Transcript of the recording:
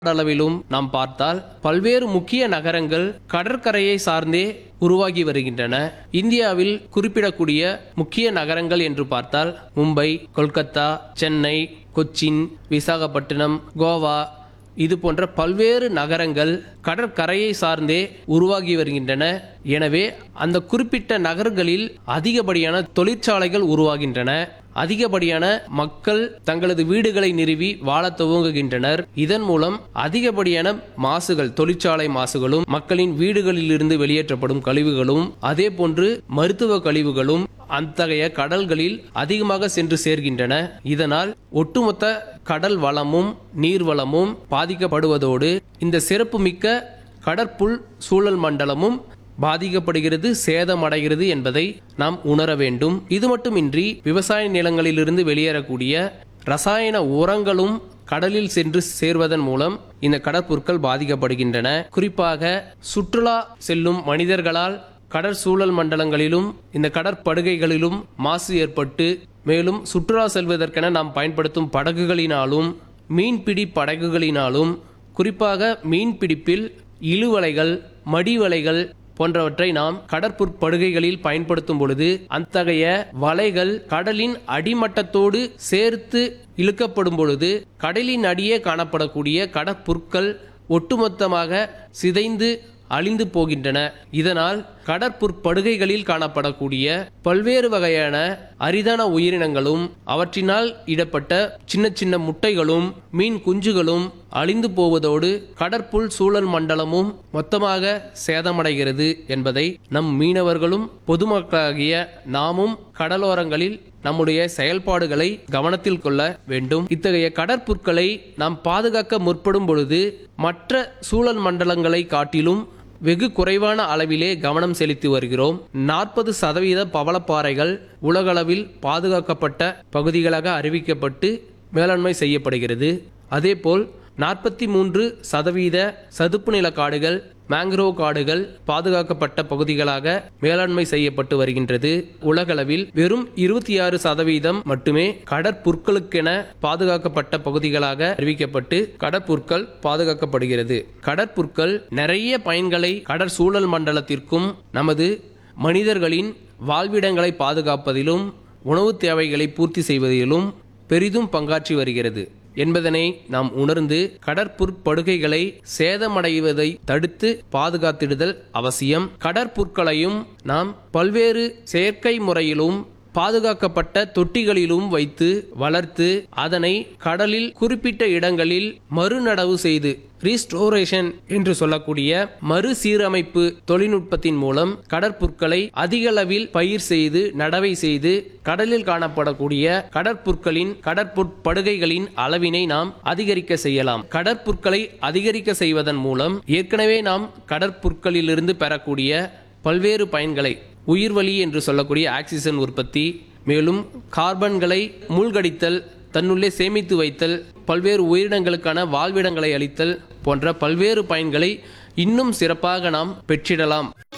அளவிலும் நாம் பார்த்தால் பல்வேறு முக்கிய நகரங்கள் கடற்கரையை சார்ந்தே உருவாகி வருகின்றன இந்தியாவில் குறிப்பிடக்கூடிய முக்கிய நகரங்கள் என்று பார்த்தால் மும்பை கொல்கத்தா சென்னை கொச்சின் விசாகப்பட்டினம் கோவா இது போன்ற பல்வேறு நகரங்கள் கடற்கரையை சார்ந்தே உருவாகி வருகின்றன எனவே அந்த குறிப்பிட்ட நகர்களில் அதிகப்படியான தொழிற்சாலைகள் உருவாகின்றன அதிகப்படியான மக்கள் தங்களது வீடுகளை நிறுவி வாழத் துவங்குகின்றனர் இதன் மூலம் அதிகப்படியான மாசுகள் தொழிற்சாலை மாசுகளும் மக்களின் வீடுகளில் இருந்து வெளியேற்றப்படும் கழிவுகளும் அதே போன்று மருத்துவ கழிவுகளும் அத்தகைய கடல்களில் அதிகமாக சென்று சேர்கின்றன இதனால் ஒட்டுமொத்த கடல் வளமும் நீர் வளமும் பாதிக்கப்படுவதோடு இந்த சிறப்புமிக்க கடற்புல் சூழல் மண்டலமும் பாதிக்கப்படுகிறது சேதமடைகிறது என்பதை நாம் உணர வேண்டும் இது மட்டுமின்றி விவசாய நிலங்களிலிருந்து வெளியேறக்கூடிய ரசாயன உரங்களும் கடலில் சென்று சேர்வதன் மூலம் இந்த கடற்பொருட்கள் பாதிக்கப்படுகின்றன குறிப்பாக சுற்றுலா செல்லும் மனிதர்களால் கடற்சூழல் மண்டலங்களிலும் இந்த கடற்படுகைகளிலும் மாசு ஏற்பட்டு மேலும் சுற்றுலா செல்வதற்கென நாம் பயன்படுத்தும் படகுகளினாலும் மீன்பிடி படகுகளினாலும் குறிப்பாக மீன்பிடிப்பில் இழுவலைகள் மடிவலைகள் போன்றவற்றை நாம் கடற்புற்படுகைகளில் பயன்படுத்தும் பொழுது அத்தகைய வலைகள் கடலின் அடிமட்டத்தோடு சேர்த்து இழுக்கப்படும் பொழுது கடலின் அடியே காணப்படக்கூடிய கடற்புற்கள் ஒட்டுமொத்தமாக சிதைந்து அழிந்து போகின்றன இதனால் கடற்புற்படுகைகளில் காணப்படக்கூடிய பல்வேறு வகையான அரிதான உயிரினங்களும் அவற்றினால் இடப்பட்ட சின்ன சின்ன முட்டைகளும் மீன் குஞ்சுகளும் அழிந்து போவதோடு கடற்புல் சூழல் மண்டலமும் மொத்தமாக சேதமடைகிறது என்பதை நம் மீனவர்களும் பொதுமக்களாகிய நாமும் கடலோரங்களில் நம்முடைய செயல்பாடுகளை கவனத்தில் கொள்ள வேண்டும் இத்தகைய கடற்புற்களை நாம் பாதுகாக்க முற்படும் பொழுது மற்ற சூழல் மண்டலங்களை காட்டிலும் வெகு குறைவான அளவிலே கவனம் செலுத்தி வருகிறோம் நாற்பது சதவீத பவளப்பாறைகள் உலகளவில் பாதுகாக்கப்பட்ட பகுதிகளாக அறிவிக்கப்பட்டு மேலாண்மை செய்யப்படுகிறது அதேபோல் நாற்பத்தி மூன்று சதவீத சதுப்பு நில காடுகள் மேங்க்ரோவ் காடுகள் பாதுகாக்கப்பட்ட பகுதிகளாக மேலாண்மை செய்யப்பட்டு வருகின்றது உலகளவில் வெறும் இருபத்தி ஆறு சதவீதம் மட்டுமே கடற்புற்களுக்கென பாதுகாக்கப்பட்ட பகுதிகளாக அறிவிக்கப்பட்டு கடற்புற்கள் பாதுகாக்கப்படுகிறது கடற்புற்கள் நிறைய பயன்களை கடற்சூழல் மண்டலத்திற்கும் நமது மனிதர்களின் வாழ்விடங்களை பாதுகாப்பதிலும் உணவு தேவைகளை பூர்த்தி செய்வதிலும் பெரிதும் பங்காற்றி வருகிறது என்பதனை நாம் உணர்ந்து கடற்புற்படுகைகளை சேதமடைவதை தடுத்து பாதுகாத்திடுதல் அவசியம் கடற்புற்களையும் நாம் பல்வேறு செயற்கை முறையிலும் பாதுகாக்கப்பட்ட தொட்டிகளிலும் வைத்து வளர்த்து அதனை கடலில் குறிப்பிட்ட இடங்களில் மறுநடவு செய்து ரீஸ்டோரேஷன் என்று சொல்லக்கூடிய மறுசீரமைப்பு தொழில்நுட்பத்தின் மூலம் கடற்புற்களை அதிகளவில் பயிர் செய்து நடவை செய்து கடலில் காணப்படக்கூடிய கடற்புற்களின் கடற்புற்படுகைகளின் அளவினை நாம் அதிகரிக்க செய்யலாம் கடற்புற்களை அதிகரிக்க செய்வதன் மூலம் ஏற்கனவே நாம் கடற்புற்களிலிருந்து பெறக்கூடிய பல்வேறு பயன்களை உயிர்வளி என்று சொல்லக்கூடிய ஆக்சிஜன் உற்பத்தி மேலும் கார்பன்களை மூழ்கடித்தல் தன்னுள்ளே சேமித்து வைத்தல் பல்வேறு உயிரினங்களுக்கான வாழ்விடங்களை அளித்தல் போன்ற பல்வேறு பயன்களை இன்னும் சிறப்பாக நாம் பெற்றிடலாம்